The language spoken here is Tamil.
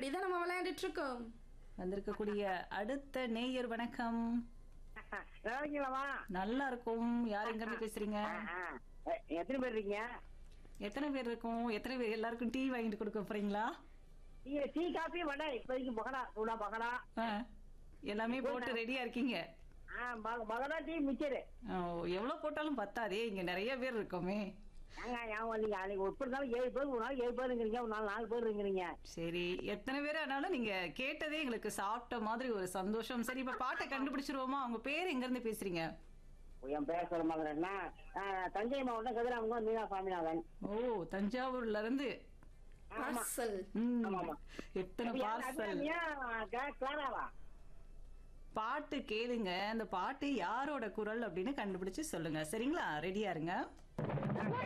அப்படிதான் நம்ம விளையாண்டுட்டு இருக்கோம் வந்திருக்கக்கூடிய அடுத்த நேயர் வணக்கம் நல்லா இருக்கீங்களாமா நல்லா இருக்கும் யார் எங்க இருந்து பேசுறீங்க ஆ, எ- எத்தனை பேர் இருக்கீங்க எத்தனை பேர் இருக்கும் எத்தனை பேர் எல்லாருக்கும் டீ வாங்கிட்டு கொடுக்க போறீங்களா நீங்க டீ காபி வடை இப்போதைக்கு பகடா சூடா பகடா ஆ, எல்லாமே போட்டு ரெடியா இருக்கீங்க ஆ பக- பகடா டீ மிச்சரு ஓ, எவ்வளவு போட்டாலும் பத்தாதே இங்க நிறைய பேர் இருக்கோமே ஏங்க ஏன் வந்தீங்க அன்னைக்கு எப்படி இருந்தாலும் ஏழு பேர் ஒரு நாள் ஏழு பேர் இருக்கிறீங்க ஒரு நாள் நாலு பேர் இருக்கிறீங்க சரி எத்தனை பேர் ஆனாலும் நீங்க கேட்டதே எங்களுக்கு சாப்பிட்ட மாதிரி ஒரு சந்தோஷம் சரி இப்ப பாட்டை கண்டுபிடிச்சிருவோமா உங்க பேர் எங்க இருந்து பேசுறீங்க என் பேர் சொல்ல மாதிரின்னா தஞ்சை மாவட்டம் கதிராமங்க மீனா சாமிநாதன் ஓ தஞ்சாவூர்ல இருந்து ஆமா பார்சல் ம், ஆமா, ஆமா. எத்தனை அப்ப யார் பார்சல் அபிராமியா? கிளா- கிளாராவா பாட்டு கேளுங்க அந்த பாட்டு யாரோட குரல் அப்படின்னு கண்டுபிடிச்சு சொல்லுங்க சரிங்களா ரெடியா இருங்க